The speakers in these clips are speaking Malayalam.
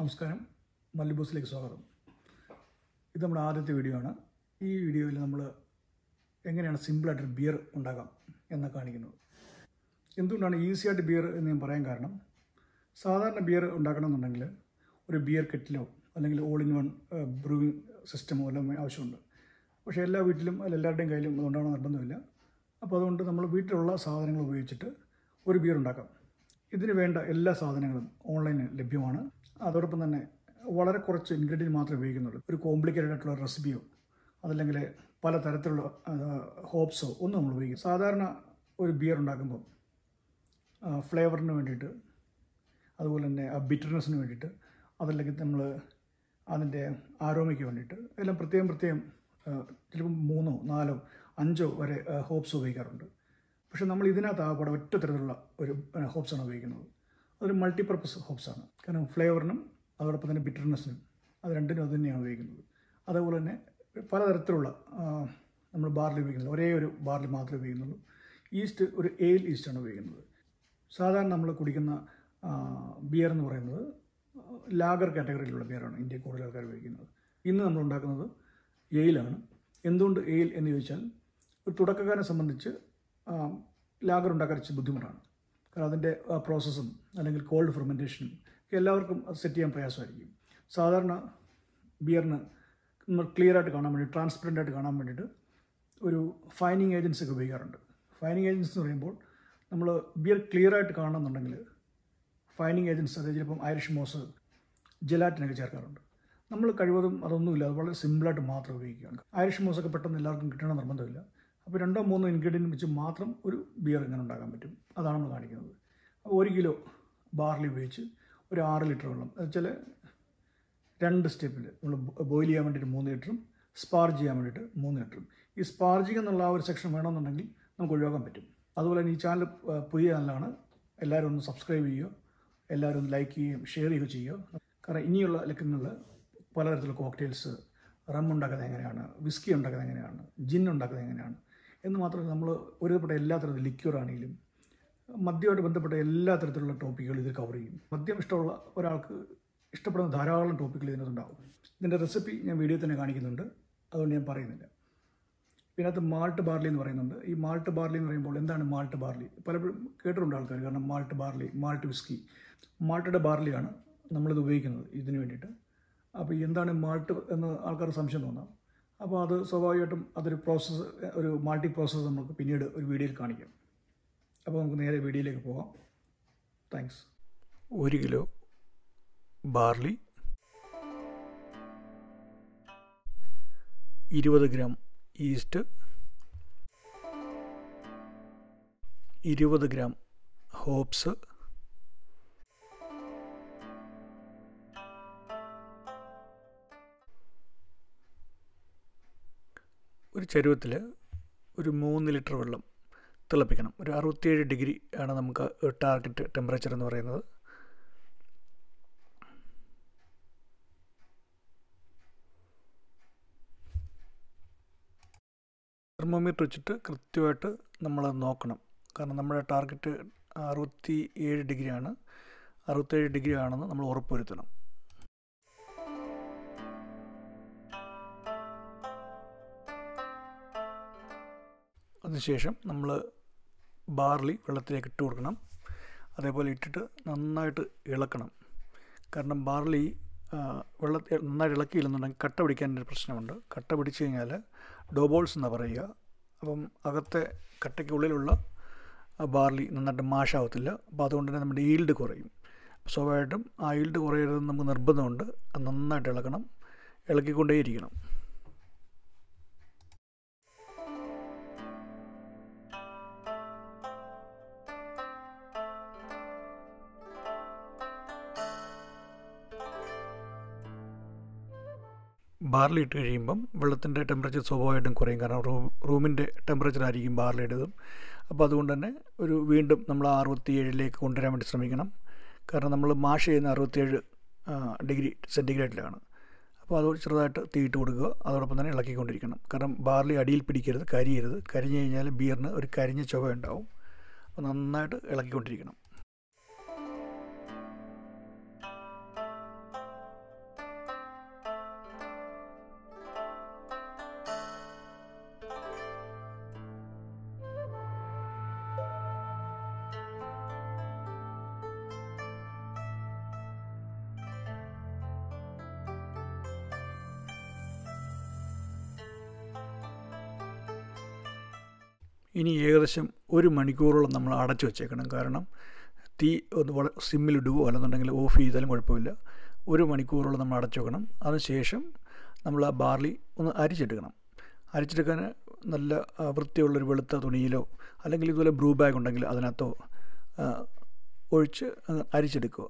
നമസ്കാരം മല്ലിബോസിലേക്ക് സ്വാഗതം ഇത് നമ്മുടെ ആദ്യത്തെ വീഡിയോ ആണ് ഈ വീഡിയോയിൽ നമ്മൾ എങ്ങനെയാണ് സിമ്പിളായിട്ട് ബിയർ ഉണ്ടാക്കാം എന്ന് കാണിക്കുന്നത് എന്തുകൊണ്ടാണ് ഈസി ആയിട്ട് ബിയർ എന്ന് ഞാൻ പറയാൻ കാരണം സാധാരണ ബിയർ ഉണ്ടാക്കണമെന്നുണ്ടെങ്കിൽ ഒരു ബിയർ കെറ്റിലോ അല്ലെങ്കിൽ ഓൾ ഇൻ വൺ ബ്രൂവിങ് സിസ്റ്റമോ എല്ലാം ആവശ്യമുണ്ട് പക്ഷേ എല്ലാ വീട്ടിലും അല്ല എല്ലാവരുടെയും കയ്യിലും അതുകൊണ്ടാണ് നിർബന്ധമില്ല അപ്പോൾ അതുകൊണ്ട് നമ്മൾ വീട്ടിലുള്ള സാധനങ്ങൾ ഉപയോഗിച്ചിട്ട് ഒരു ബിയർ ഉണ്ടാക്കാം ഇതിന് വേണ്ട എല്ലാ സാധനങ്ങളും ഓൺലൈനിൽ ലഭ്യമാണ് അതോടൊപ്പം തന്നെ വളരെ കുറച്ച് ഇൻഗ്രീഡിയൻറ്റ് മാത്രമേ ഉപയോഗിക്കുന്നുള്ളൂ ഒരു കോംപ്ലിക്കേറ്റഡ് ആയിട്ടുള്ള റെസിപ്പിയോ അതല്ലെങ്കിൽ പല തരത്തിലുള്ള ഹോപ്സോ ഒന്നും നമ്മൾ ഉപയോഗിക്കും സാധാരണ ഒരു ബിയർ ഉണ്ടാക്കുമ്പോൾ ഫ്ലേവറിന് വേണ്ടിയിട്ട് അതുപോലെ തന്നെ ആ ബിറ്റർനെസ്സിന് വേണ്ടിയിട്ട് അതല്ലെങ്കിൽ നമ്മൾ അതിൻ്റെ ആരോമയ്ക്ക് വേണ്ടിയിട്ട് എല്ലാം പ്രത്യേകം പ്രത്യേകം ചിലപ്പം മൂന്നോ നാലോ അഞ്ചോ വരെ ഹോപ്സ് ഉപയോഗിക്കാറുണ്ട് പക്ഷേ നമ്മൾ ഇതിനകത്ത് ആകപ്പാടെ ഒറ്റ തരത്തിലുള്ള ഒരു ഹോപ്സാണ് ഉപയോഗിക്കുന്നത് അതൊരു മൾട്ടിപർപ്പസ് ഹോപ്സാണ് കാരണം ഫ്ലേവറിനും അതോടൊപ്പം തന്നെ ബിറ്റർനെസ്സിനും അത് രണ്ടിനും അത് തന്നെയാണ് ഉപയോഗിക്കുന്നത് അതേപോലെ തന്നെ പലതരത്തിലുള്ള നമ്മൾ ബാർലി ഉപയോഗിക്കുന്നത് ഒരേ ഒരു ബാർലി മാത്രമേ ഉപയോഗിക്കുന്നുള്ളൂ ഈസ്റ്റ് ഒരു എയിൽ ഈസ്റ്റാണ് ഉപയോഗിക്കുന്നത് സാധാരണ നമ്മൾ കുടിക്കുന്ന ബിയർ എന്ന് പറയുന്നത് ലാഗർ കാറ്റഗറിയിലുള്ള ബിയറാണ് ഇന്ത്യയിൽ കൂടുതൽ ആൾക്കാർ ഉപയോഗിക്കുന്നത് ഇന്ന് നമ്മൾ ഉണ്ടാക്കുന്നത് എയിലാണ് എന്തുകൊണ്ട് എയിൽ എന്ന് ചോദിച്ചാൽ ഒരു തുടക്കക്കാരനെ സംബന്ധിച്ച് ലാഗർ ഉണ്ടാക്കാൻ ഇച്ചിരി ബുദ്ധിമുട്ടാണ് കാരണം അതിൻ്റെ പ്രോസസ്സും അല്ലെങ്കിൽ കോൾഡ് ഫെർമെൻറ്റേഷനും ഒക്കെ എല്ലാവർക്കും അത് സെറ്റ് ചെയ്യാൻ പ്രയാസമായിരിക്കും സാധാരണ ബിയറിന് നമ്മൾ ക്ലിയർ ആയിട്ട് കാണാൻ വേണ്ടി ട്രാൻസ്പെറൻ്റ് ആയിട്ട് കാണാൻ വേണ്ടിയിട്ട് ഒരു ഫൈനിങ് ഏജൻസി ഒക്കെ ഉപയോഗിക്കാറുണ്ട് ഫൈനിങ് ഏജൻസി എന്ന് പറയുമ്പോൾ നമ്മൾ ബിയർ ക്ലിയർ ആയിട്ട് കാണണമെന്നുണ്ടെങ്കിൽ ഫൈനിങ് ഏജൻസ് അതായത് ചിലപ്പം ഐറിഷ് മോസ് ജലാറ്റിനൊക്കെ ചേർക്കാറുണ്ട് നമ്മൾ കഴിവതും അതൊന്നുമില്ല അത് വളരെ സിമ്പിളായിട്ട് മാത്രം ഉപയോഗിക്കുകയാണ് ഐറിഷ് മോസൊക്കെ പെട്ടെന്ന് എല്ലാവർക്കും കിട്ടണം നിർബന്ധമില്ല അപ്പോൾ രണ്ടോ മൂന്നോ ഇൻഗ്രീഡിയൻറ്റ് വെച്ച് മാത്രം ഒരു ബിയർ ഇങ്ങനെ ഉണ്ടാക്കാൻ പറ്റും അതാണ് നമ്മൾ കാണിക്കുന്നത് അപ്പോൾ ഒരു കിലോ ബാർലി ഉപയോഗിച്ച് ഒരു ആറ് ലിറ്റർ വെള്ളം വെച്ചാൽ രണ്ട് സ്റ്റെപ്പിൽ നമ്മൾ ബോയിൽ ചെയ്യാൻ വേണ്ടിയിട്ട് മൂന്ന് ലിറ്ററും സ്പാർജ് ചെയ്യാൻ വേണ്ടിയിട്ട് മൂന്ന് ലിറ്ററും ഈ സ്പാർജിങ് എന്നുള്ള ആ ഒരു സെക്ഷൻ വേണമെന്നുണ്ടെങ്കിൽ നമുക്ക് ഒഴിവാക്കാൻ പറ്റും അതുപോലെ തന്നെ ഈ ചാനൽ പുതിയ ചാനലാണ് എല്ലാവരും ഒന്ന് സബ്സ്ക്രൈബ് ചെയ്യുക എല്ലാവരും ഒന്ന് ലൈക്ക് ചെയ്യുകയും ഷെയർ ചെയ്യുകയും ചെയ്യുക കാരണം ഇനിയുള്ള ലക്കങ്ങളിൽ പലതരത്തിലുള്ള കോക്ടെയിൽസ് റം ഉണ്ടാക്കുന്നത് എങ്ങനെയാണ് വിസ്കി ഉണ്ടാക്കുന്നത് എങ്ങനെയാണ് ജിൻ ഉണ്ടാക്കുന്നത് എങ്ങനെയാണ് എന്ന് മാത്രമല്ല നമ്മൾ ഒരുപെട്ട എല്ലാ തരത്തിലും ലിക്യൂർ ആണെങ്കിലും മദ്യമായിട്ട് ബന്ധപ്പെട്ട എല്ലാ തരത്തിലുള്ള ടോപ്പിക്കുകൾ ഇതിൽ കവർ ചെയ്യും മദ്യം ഇഷ്ടമുള്ള ഒരാൾക്ക് ഇഷ്ടപ്പെടുന്ന ധാരാളം ടോപ്പിക്കുകൾ ഇതിനകത്തുണ്ടാവും ഇതിൻ്റെ റെസിപ്പി ഞാൻ വീഡിയോ തന്നെ കാണിക്കുന്നുണ്ട് അതുകൊണ്ട് ഞാൻ പറയുന്നില്ല പിന്നെ അത് മാൾട്ട് ബാർലി എന്ന് പറയുന്നുണ്ട് ഈ മാൾട്ട് ബാർലി എന്ന് പറയുമ്പോൾ എന്താണ് മാൾട്ട് ബാർലി പലപ്പോഴും കേട്ടിട്ടുണ്ട് ആൾക്കാർ കാരണം മാൾട്ട് ബാർലി മാൾട്ട് വിസ്കി മാൾട്ടയുടെ ബാർലിയാണ് നമ്മളിത് ഉപയോഗിക്കുന്നത് ഇതിന് വേണ്ടിയിട്ട് അപ്പോൾ എന്താണ് മാൾട്ട് എന്ന് ആൾക്കാർക്ക് സംശയം തോന്നാം അപ്പോൾ അത് സ്വാഭാവികമായിട്ടും അതൊരു പ്രോസസ്സ് ഒരു മാൾട്ടി പ്രോസസ്സ് നമുക്ക് പിന്നീട് ഒരു വീഡിയോയിൽ കാണിക്കാം അപ്പോൾ നമുക്ക് നേരെ വീഡിയോയിലേക്ക് പോകാം താങ്ക്സ് ഒരു കിലോ ബാർലി ഇരുപത് ഗ്രാം ഈസ്റ്റ് ഇരുപത് ഗ്രാം ഹോപ്സ് ഒരു ചരുവത്തിൽ ഒരു മൂന്ന് ലിറ്റർ വെള്ളം തിളപ്പിക്കണം ഒരു അറുപത്തിയേഴ് ഡിഗ്രി ആണ് നമുക്ക് ടാർഗറ്റ് ടെമ്പറേച്ചർ എന്ന് പറയുന്നത് തെർമോമീറ്റർ വെച്ചിട്ട് കൃത്യമായിട്ട് നമ്മൾ നോക്കണം കാരണം നമ്മുടെ ടാർഗറ്റ് അറുപത്തി ഏഴ് ഡിഗ്രിയാണ് അറുപത്തേഴ് ഡിഗ്രി ആണെന്ന് നമ്മൾ ഉറപ്പുവരുത്തണം അതിനുശേഷം നമ്മൾ ബാർലി വെള്ളത്തിലേക്ക് ഇട്ട് കൊടുക്കണം അതേപോലെ ഇട്ടിട്ട് നന്നായിട്ട് ഇളക്കണം കാരണം ബാർലി വെള്ളത്തിൽ നന്നായിട്ട് ഇളക്കിയില്ലെന്നുണ്ടെങ്കിൽ കട്ട പിടിക്കാനൊരു പ്രശ്നമുണ്ട് കട്ട പിടിച്ചു കഴിഞ്ഞാൽ ഡോബോൾസ് എന്നാണ് പറയുക അപ്പം അകത്തെ കട്ടയ്ക്കുള്ളിലുള്ള ബാർലി നന്നായിട്ട് മാഷാവത്തില്ല അപ്പോൾ അതുകൊണ്ട് തന്നെ നമ്മുടെ ഈൽഡ് കുറയും സ്വാഭാവികമായിട്ടും ആ ഈൽഡ് കുറയരുതെന്ന് നമുക്ക് നിർബന്ധമുണ്ട് അത് നന്നായിട്ട് ഇളക്കണം ഇളക്കിക്കൊണ്ടേയിരിക്കണം ബാർലി ഇട്ട് കഴിയുമ്പം വെള്ളത്തിൻ്റെ ടെമ്പറേച്ചർ സ്വാഭാവികമായിട്ടും കുറയും കാരണം റൂം റൂമിൻ്റെ ടെമ്പറേച്ചർ ആയിരിക്കും ബാർലിയുടേതും അപ്പോൾ അതുകൊണ്ട് തന്നെ ഒരു വീണ്ടും നമ്മൾ അറുപത്തി ഏഴിലേക്ക് കൊണ്ടുവരാൻ വേണ്ടി ശ്രമിക്കണം കാരണം നമ്മൾ മാഷ് ചെയ്യുന്ന അറുപത്തിയേഴ് ഡിഗ്രി സെൻറ്റിഗ്രേഡിലാണ് അപ്പോൾ അത് ചെറുതായിട്ട് തീയിട്ട് കൊടുക്കുക അതോടൊപ്പം തന്നെ ഇളക്കിക്കൊണ്ടിരിക്കണം കാരണം ബാർലി അടിയിൽ പിടിക്കരുത് കരിയരുത് കരിഞ്ഞു കഴിഞ്ഞാൽ ബിയറിന് ഒരു കരിഞ്ഞ ചുവ ഉണ്ടാവും അപ്പോൾ നന്നായിട്ട് ഇളക്കിക്കൊണ്ടിരിക്കണം ഇനി ഏകദേശം ഒരു മണിക്കൂറോളം നമ്മൾ അടച്ചു വെച്ചേക്കണം കാരണം തീ ഒന്ന് വള സിമ്മിലിടുകയോ അല്ലെന്നുണ്ടെങ്കിൽ ഓഫ് ചെയ്താലും കുഴപ്പമില്ല ഒരു മണിക്കൂറോളം നമ്മൾ അടച്ചു വെക്കണം അതിനുശേഷം നമ്മൾ ആ ബാർലി ഒന്ന് അരിച്ചെടുക്കണം അരിച്ചെടുക്കാൻ നല്ല ആ, വൃത്തിയുള്ളൊരു വെളുത്ത തുണിയിലോ അല്ലെങ്കിൽ ഇതുപോലെ ബ്രൂ ബാഗ് ഉണ്ടെങ്കിൽ അതിനകത്തോ ആ, ഒഴിച്ച് അങ്ങ് അരിച്ചെടുക്കുക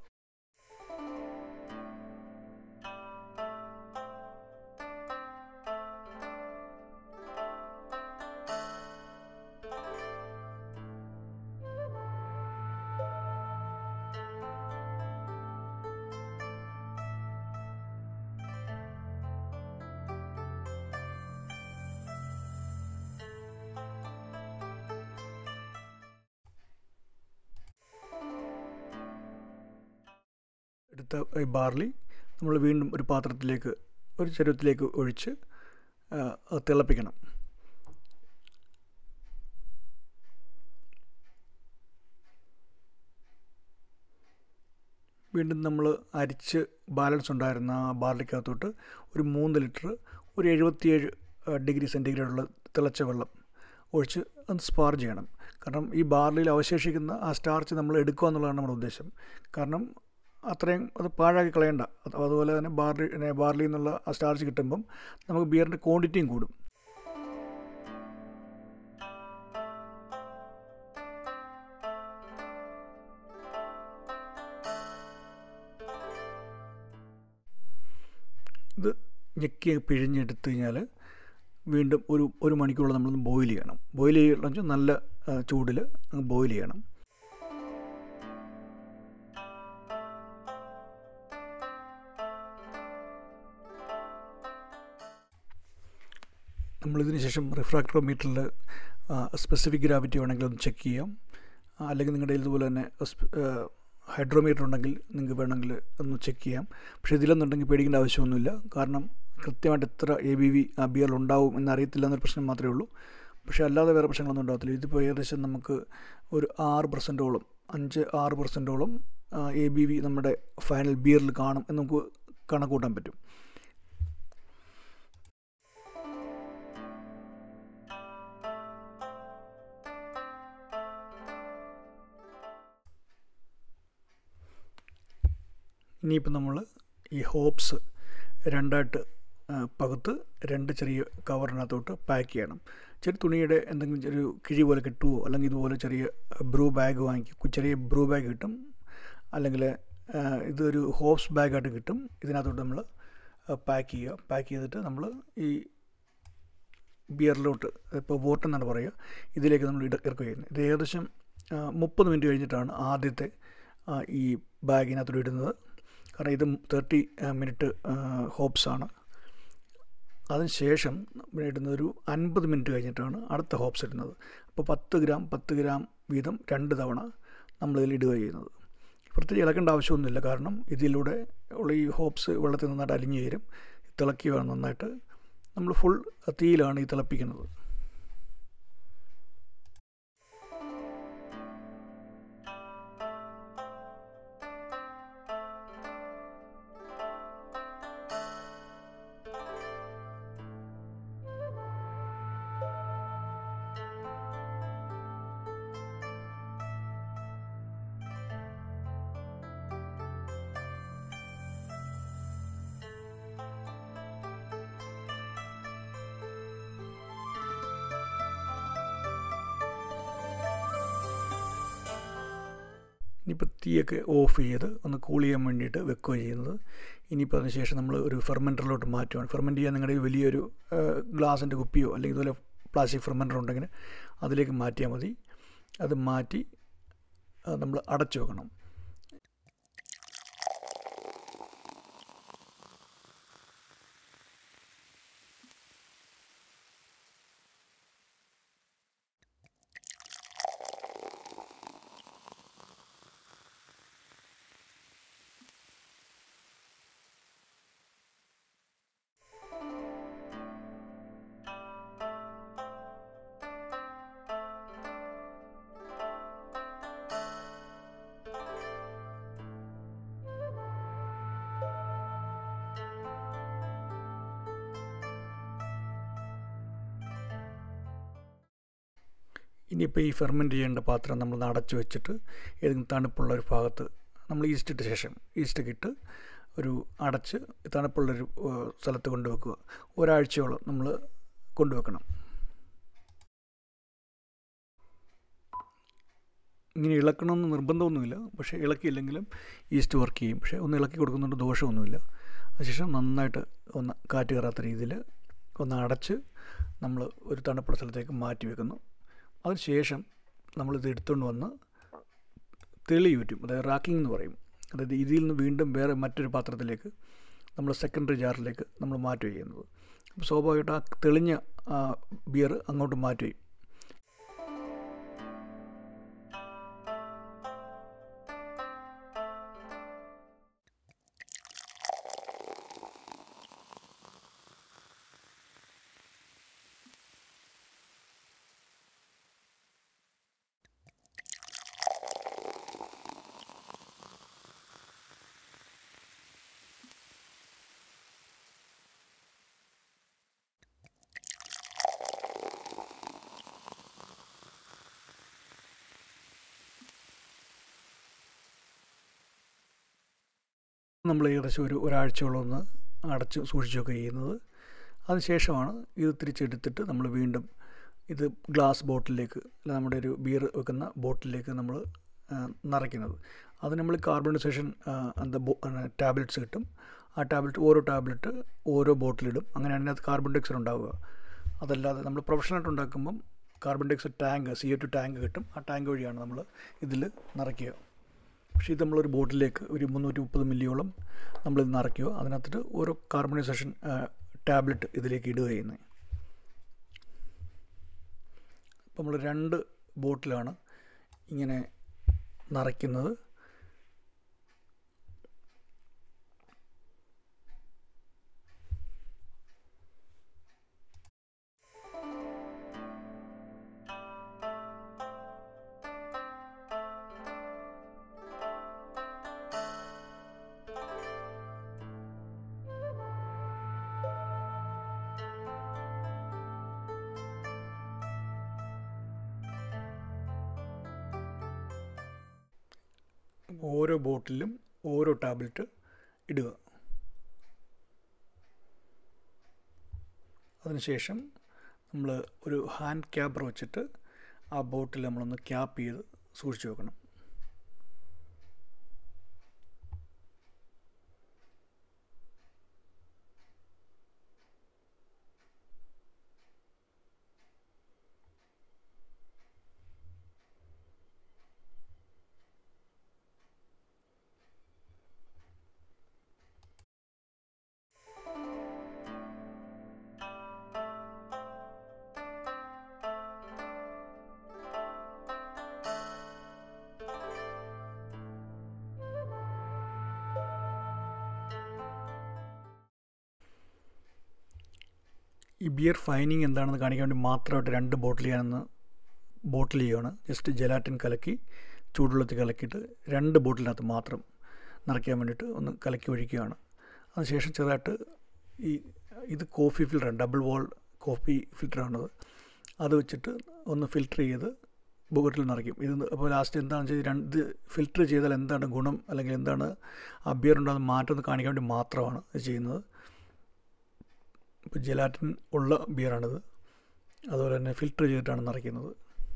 എടുത്ത ഈ ബാർലി നമ്മൾ വീണ്ടും ഒരു പാത്രത്തിലേക്ക് ഒരു ചരുവത്തിലേക്ക് ഒഴിച്ച് ആ, അത് തിളപ്പിക്കണം വീണ്ടും നമ്മൾ അരിച്ച് ബാലൻസ് ഉണ്ടായിരുന്ന ആ ബാർലിക്കകത്തോട്ട് ഒരു മൂന്ന് ലിറ്റർ ഒരു എഴുപത്തിയേഴ് ഡിഗ്രി സെൻറ്റിഗ്രേഡുള്ള തിളച്ച വെള്ളം ഒഴിച്ച് ഒന്ന് സ്പാർ ചെയ്യണം കാരണം ഈ ബാർലിയിൽ അവശേഷിക്കുന്ന ആ സ്റ്റാർച്ച് നമ്മൾ എടുക്കുക എന്നുള്ളതാണ് നമ്മുടെ ഉദ്ദേശം കാരണം അത്രയും അത് പാഴാക്കി കളയണ്ട അത് അതുപോലെ തന്നെ ബാർലി ബാർലിയിൽ നിന്നുള്ള ആ സ്റ്റാർച്ച് കിട്ടുമ്പം നമുക്ക് ബിയറിൻ്റെ ക്വാണ്ടിറ്റിയും കൂടും ഇത് ഞെക്കി പിഴിഞ്ഞെടുത്ത് കഴിഞ്ഞാൽ വീണ്ടും ഒരു ഒരു മണിക്കൂറോളം നമ്മളൊന്ന് ബോയിൽ ചെയ്യണം ബോയിൽ ചെയ്യണമെന്ന് വെച്ചാൽ നല്ല ചൂടിൽ അങ്ങ് ബോയിൽ ചെയ്യണം നമ്മളിതിന് ശേഷം റിഫ്രാക്ടറോമീറ്ററിൽ സ്പെസിഫിക് ഗ്രാവിറ്റി വേണമെങ്കിൽ ഒന്ന് ചെക്ക് ചെയ്യാം ആ, അല്ലെങ്കിൽ നിങ്ങളുടെ ഇതുപോലെ തന്നെ ഹൈഡ്രോമീറ്റർ ഉണ്ടെങ്കിൽ നിങ്ങൾക്ക് വേണമെങ്കിൽ ഒന്ന് ചെക്ക് ചെയ്യാം പക്ഷേ ഇതിലെന്നുണ്ടെങ്കിൽ പേടിക്കേണ്ട ആവശ്യമൊന്നുമില്ല കാരണം കൃത്യമായിട്ട് എത്ര എ ബി വി ആ ബിയറിൽ ഉണ്ടാവും എന്നറിയത്തില്ല എന്നൊരു പ്രശ്നം മാത്രമേ ഉള്ളൂ പക്ഷേ അല്ലാതെ വേറെ പ്രശ്നങ്ങളൊന്നും ഉണ്ടാകത്തില്ല ഇതിപ്പോൾ ഏകദേശം നമുക്ക് ഒരു ആറ് പെർസെൻറ്റോളം അഞ്ച് ആറ് പെർസെൻറ്റോളം എ ബി വി നമ്മുടെ ഫൈനൽ ബിയറിൽ കാണും എന്ന് നമുക്ക് കണക്കൂട്ടാൻ പറ്റും ഇനിയിപ്പോൾ നമ്മൾ ഈ ഹോപ്സ് രണ്ടായിട്ട് ആ, പകുത്ത് രണ്ട് ചെറിയ കവറിനകത്തോട്ട് പാക്ക് ചെയ്യണം ചെറിയ തുണിയുടെ എന്തെങ്കിലും ഒരു കിഴി പോലെ കിട്ടുമോ അല്ലെങ്കിൽ ഇതുപോലെ ചെറിയ ബ്രൂ ബാഗ് വാങ്ങിക്കും ചെറിയ ബ്രൂ ബാഗ് കിട്ടും അല്ലെങ്കിൽ ആ, ഇതൊരു ഹോപ്സ് ബാഗായിട്ട് കിട്ടും ഇതിനകത്തോട്ട് നമ്മൾ പാക്ക് ചെയ്യുക പാക്ക് ചെയ്തിട്ട് നമ്മൾ ഈ ബിയറിലോട്ട് ഇപ്പോൾ വോട്ട് എന്നാണ് പറയുക ഇതിലേക്ക് നമ്മൾ ഇട ഇറക്കുക ചെയ്യുന്നത് ഇത് ഏകദേശം മുപ്പത് മിനിറ്റ് കഴിഞ്ഞിട്ടാണ് ആദ്യത്തെ ആ, ഈ ബാഗിനകത്തോട്ട് ഇടുന്നത് കാരണം ഇത് തേർട്ടി മിനിറ്റ് ഹോപ്സ് ആണ് അതിനുശേഷം ഇവിടെ ഇടുന്നത് ഒരു അൻപത് മിനിറ്റ് കഴിഞ്ഞിട്ടാണ് അടുത്ത ഹോപ്സ് ഇടുന്നത് അപ്പോൾ പത്ത് ഗ്രാം പത്ത് ഗ്രാം വീതം രണ്ട് തവണ നമ്മളിതിൽ ഇടുക ചെയ്യുന്നത് പ്രത്യേകിച്ച് ഇളക്കേണ്ട ആവശ്യമൊന്നുമില്ല കാരണം ഇതിലൂടെ ഉള്ള ഈ ഹോപ്സ് വെള്ളത്തിൽ നന്നായിട്ട് അലിഞ്ഞു ചേരും തിളക്കുക നന്നായിട്ട് നമ്മൾ ഫുൾ തീയിലാണ് ഈ തിളപ്പിക്കുന്നത് ഇനിയിപ്പോൾ തീയൊക്കെ ഓഫ് ചെയ്ത് ഒന്ന് കൂൾ ചെയ്യാൻ വേണ്ടിയിട്ട് വെക്കുക ചെയ്യുന്നത് ഇനിയിപ്പോൾ അതിന് ശേഷം നമ്മൾ ഒരു ഫെർമെൻറ്ററിലോട്ട് മാറ്റുകയാണ് ഫെർമെൻറ്റ് ചെയ്യാൻ നിങ്ങളുടെ കയ്യിൽ വലിയൊരു ഗ്ലാസിൻ്റെ കുപ്പിയോ അല്ലെങ്കിൽ ഇതുപോലെ പ്ലാസ്റ്റിക് ഫെർമെൻറ്റർ ഉണ്ടെങ്കിൽ അതിലേക്ക് മാറ്റിയാൽ മതി അത് മാറ്റി നമ്മൾ അടച്ചു വെക്കണം ഇനിയിപ്പോൾ ഈ ഫെർമെൻറ്റ് ചെയ്യേണ്ട പാത്രം നമ്മൾ അടച്ചു വെച്ചിട്ട് ഏതെങ്കിലും തണുപ്പുള്ള ഒരു ഭാഗത്ത് നമ്മൾ ഈസ്റ്റ് ഇട്ട ശേഷം ഈസ്റ്റൊക്കെ ഇട്ട് ഒരു അടച്ച് തണുപ്പുള്ളൊരു ഏഹ്, സ്ഥലത്ത് കൊണ്ടുവെക്കുക ഒരാഴ്ചയോളം നമ്മൾ കൊണ്ടുവെക്കണം ഇങ്ങനെ ഇളക്കണമെന്ന് നിർബന്ധമൊന്നുമില്ല പക്ഷേ ഇളക്കിയില്ലെങ്കിലും ഈസ്റ്റ് വർക്ക് ചെയ്യും പക്ഷേ ഒന്ന് ഇളക്കി കൊടുക്കുന്നുണ്ട് ദോഷമൊന്നുമില്ല അതിനുശേഷം നന്നായിട്ട് ഒന്ന് കാറ്റ് കയറാത്ത രീതിയിൽ ഒന്ന് അടച്ച് നമ്മൾ ഒരു തണുപ്പുള്ള സ്ഥലത്തേക്ക് മാറ്റി വെക്കുന്നു അതിനുശേഷം നമ്മളിത് എടുത്തുകൊണ്ട് വന്ന് തെളി ഊറ്റും അതായത് റാക്കിംഗ് എന്ന് പറയും അതായത് ഇതിൽ നിന്ന് വീണ്ടും വേറെ മറ്റൊരു പാത്രത്തിലേക്ക് നമ്മൾ സെക്കൻഡറി ജാറിലേക്ക് നമ്മൾ മാറ്റുക ചെയ്യുന്നത് അപ്പോൾ സ്വാഭാവികമായിട്ട് ആ തെളിഞ്ഞ ബിയർ അങ്ങോട്ട് മാറ്റുകയും നമ്മൾ ഏകദേശം ഒരു ഒരാഴ്ചയോളം ഒന്ന് അടച്ച് സൂക്ഷിച്ചൊക്കെ ചെയ്യുന്നത് അതിനുശേഷമാണ് ഇത് തിരിച്ചെടുത്തിട്ട് നമ്മൾ വീണ്ടും ഇത് ഗ്ലാസ് ബോട്ടിലേക്ക് അല്ല നമ്മുടെ ഒരു ബിയർ വെക്കുന്ന ബോട്ടിലേക്ക് നമ്മൾ ആ, നിറയ്ക്കുന്നത് അത് നമ്മൾ കാർബണൈസേഷൻ എന്താ ടാബ്ലറ്റ്സ് കിട്ടും ആ ടാബ്ലറ്റ് ഓരോ ടാബ്ലറ്റ് ഓരോ ബോട്ടിലിടും അങ്ങനെയാണ് അതിനകത്ത് കാർബൺ ഡയോക്സൈഡ് ഉണ്ടാവുക അതല്ലാതെ നമ്മൾ പ്രൊഫഷണലായിട്ട് ഉണ്ടാക്കുമ്പം carbon dioxide tank C O two tank കിട്ടും ആ ടാങ്ക് വഴിയാണ് നമ്മൾ ഇതിൽ നിറയ്ക്കുക പക്ഷേ ഇത് നമ്മളൊരു ബോട്ടിലേക്ക് ഒരു മുന്നൂറ്റി മുപ്പത് മില്ലിയോളം നമ്മളിത് നിറയ്ക്കുക അതിനകത്തിട്ട് ഓരോ കാർബണൈസേഷൻ ടാബ്ലറ്റ് ഇതിലേക്ക് ഇടുക ചെയ്യുന്നത് അപ്പോൾ നമ്മൾ രണ്ട് ബോട്ടിലാണ് ഇങ്ങനെ നിറയ്ക്കുന്നത് ഓരോ ബോട്ടിലും ഓരോ ടാബ്ലറ്റ് ഇടുക അതിനുശേഷം നമ്മൾ ഒരു ഹാൻഡ് ക്യാബർ വെച്ചിട്ട് ആ ബോട്ടിൽ നമ്മളൊന്ന് ക്യാപ്പ് ചെയ്ത് സൂക്ഷിച്ചു വെക്കണം ഈ ബിയർ ഫൈനിങ് എന്താണെന്ന് കാണിക്കാൻ വേണ്ടി മാത്രമായിട്ട് രണ്ട് ബോട്ടിൽ ഞാനൊന്ന് ബോട്ടിൽ ചെയ്യുകയാണ് ജസ്റ്റ് ജലാറ്റിൻ കലക്കി ചൂടുവെള്ളത്തിൽ കലക്കിയിട്ട് രണ്ട് ബോട്ടിലിനകത്ത് മാത്രം നിറയ്ക്കാൻ വേണ്ടിയിട്ട് ഒന്ന് കലക്കി ഒഴിക്കുകയാണ് അതിനുശേഷം ചെറുതായിട്ട് ഈ ഇത് കോഫി ഫിൽറ്ററാണ് ഡബിൾ വോൾ കോഫി ഫിൽറ്ററാണത് അത് വെച്ചിട്ട് ഒന്ന് ഫിൽറ്റർ ചെയ്ത് ബോട്ടിൽ നിറയ്ക്കും ഇത് അപ്പോൾ ലാസ്റ്റ് എന്താണെന്ന് വെച്ചാൽ രണ്ട് ഫിൽറ്റർ ചെയ്താൽ എന്താണ് ഗുണം അല്ലെങ്കിൽ എന്താണ് ആ ബിയർ ഉണ്ടാകുന്ന മാറ്റം എന്ന് കാണിക്കാൻ വേണ്ടി മാത്രമാണ് ഇത് ചെയ്യുന്നത് ഇപ്പോൾ ജലാറ്റിൻ ഉള്ള ബിയറാണിത് അതുപോലെ തന്നെ ഫിൽറ്റർ ചെയ്തിട്ടാണ് നിറയ്ക്കുന്നത്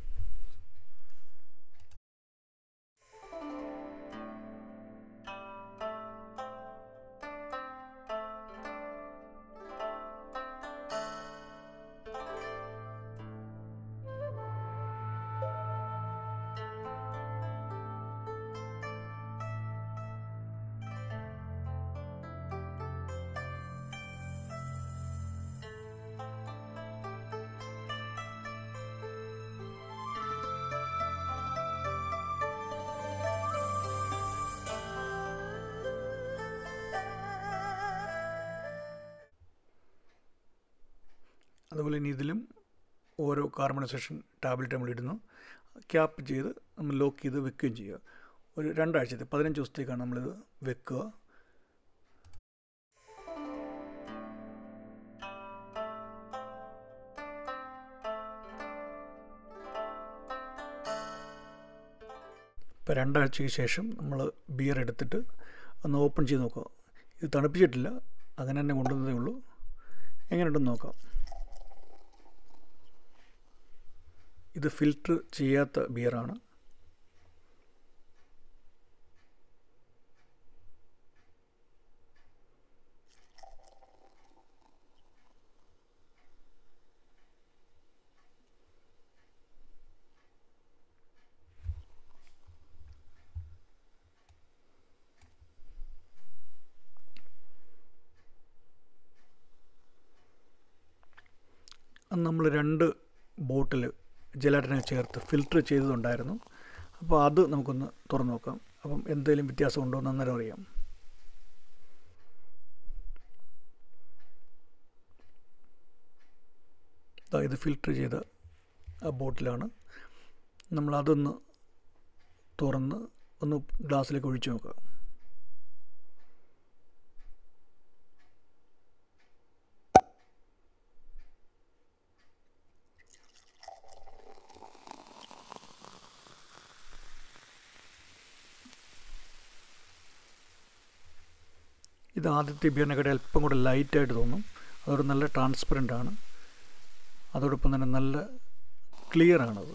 അതുപോലെ തന്നെ ഇതിലും ഓരോ കാർബണൈസേഷൻ ടാബ്ലറ്റ് നമ്മൾ ഇടുന്നു ക്യാപ്പ് ചെയ്ത് നമ്മൾ ലോക്ക് ചെയ്ത് വെക്കുകയും ചെയ്യുക ഒരു രണ്ടാഴ്ചത്തെ പതിനഞ്ച് ദിവസത്തേക്കാണ് നമ്മളിത് വെക്കുക ഇപ്പോൾ രണ്ടാഴ്ചയ്ക്ക് ശേഷം നമ്മൾ ബിയർ എടുത്തിട്ട് ഒന്ന് ഓപ്പൺ ചെയ്ത് നോക്കുക ഇത് തണുപ്പിച്ചിട്ടില്ല അങ്ങനെ തന്നെ കൊണ്ടുവന്നതേ ഉള്ളൂ എങ്ങനെയുണ്ടെന്ന് നോക്കാം ഇത് ഫിൽറ്റർ ചെയ്യാത്ത ബിയറാണ് അന്ന് നമ്മൾ രണ്ട് ബോട്ടിൽ ജലാറ്റിനെ ചേർത്ത് ഫിൽറ്റർ ചെയ്തതുണ്ടായിരുന്നു അപ്പോൾ അത് നമുക്കൊന്ന് തുറന്നു നോക്കാം അപ്പം എന്തെങ്കിലും വ്യത്യാസം ഉണ്ടോ എന്ന് അന്നേരം അറിയാം ഇത് ഫിൽറ്റർ ചെയ്ത ആ ബോട്ടിലാണ് നമ്മൾ അതൊന്ന് തുറന്ന് ഒന്ന് ഗ്ലാസ്സിലേക്ക് ഒഴിച്ചു നോക്കുക ഇത് ആദ്യത്തെ ബിയറിനെക്കാട്ടി അല്പം കൂടെ ലൈറ്റായിട്ട് തോന്നും അതോട് നല്ല ട്രാൻസ്പെറൻ്റ് ആണ് അതോടൊപ്പം തന്നെ നല്ല ക്ലിയർ ആണത്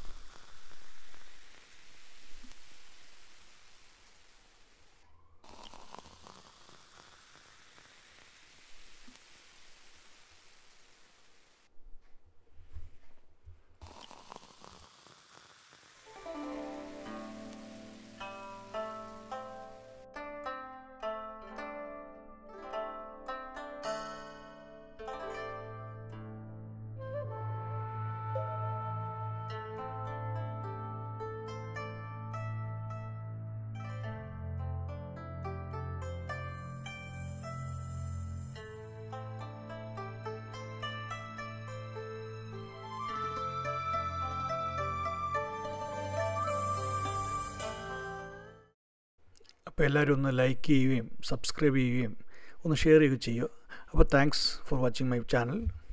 അപ്പോൾ എല്ലാവരും ഒന്ന് ലൈക്ക് ചെയ്യുകയും സബ്സ്ക്രൈബ് ചെയ്യുകയും ഒന്ന് ഷെയർ ചെയ്യുകയും ചെയ്യുക അപ്പോൾ thanks for watching my channel